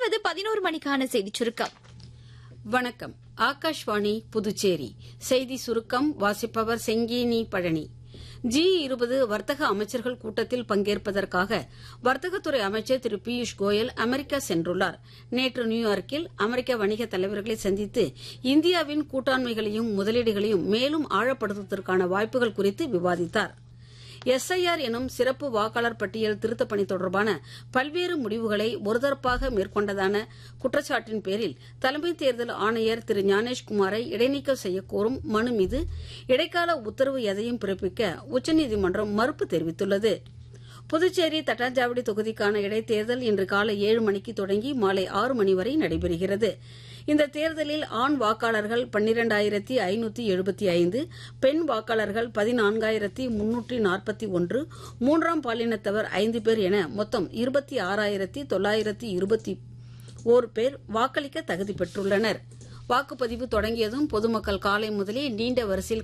தொடர்வது பதினோரு மணிக்கான செய்திச் சுருக்கம் வணக்கம் ஆகாஷ்வாணி புதுச்சேரி செய்தி சுருக்கம் வாசிப்பவர் செங்கேனி பழனி ஜி இருபது வர்த்தக அமைச்சர்கள் கூட்டத்தில் பங்கேற்பதற்காக வர்த்தகத்துறை அமைச்சர் திரு பியூஷ் கோயல் அமெரிக்கா சென்றுள்ளார் நேற்று நியூயார்க்கில் அமெரிக்க வணிக தலைவர்களை சந்தித்து இந்தியாவின் கூட்டாண்மைகளையும் முதலீடுகளையும் மேலும் ஆழப்படுத்துவதற்கான வாய்ப்புகள் குறித்து விவாதித்தார் எஸ்ஐஆர் எனும் சிறப்பு வாக்காளர் பட்டியல் திருத்தப் பணி தொடர்பான பல்வேறு முடிவுகளை ஒருதரப்பாக மேற்கொண்டதான குற்றச்சாட்டின் பேரில் தலைமை தேர்தல் ஆணையர் திரு ஞானேஷ்குமாரை இடைநீக்கம் செய்யக்கோரும் மனு மீது இடைக்கால உத்தரவு எதையும் பிறப்பிக்க உச்சநீதிமன்றம் மறுப்பு தெரிவித்துள்ளது புதுச்சேரி தட்டாஞ்சாவடி தொகுதிக்கான இடைத்தேர்தல் இன்று காலை ஏழு மணிக்கு தொடங்கி மாலை ஆறு மணி வரை நடைபெறுகிறது இந்த தேர்தலில் ஆண் வாக்காளர்கள் பன்னிரண்டாயிரத்தி ஐநூத்தி எழுபத்தி ஐந்து பெண் வாக்காளர்கள் பதினான்காயிரத்தி முன்னூற்றி நாற்பத்தி ஒன்று மூன்றாம் பாலினத்தவர் ஐந்து பேர் என மொத்தம் இருபத்தி ஆறாயிரத்தி தொள்ளாயிரத்தி இருபத்தி ஓர் பேர் வாக்களிக்க தகுதி பெற்றுள்ளனர் வாக்குப்பதிவு தொடங்கியதும் பொதுமக்கள் காலை முதலே நீண்ட வரிசையில்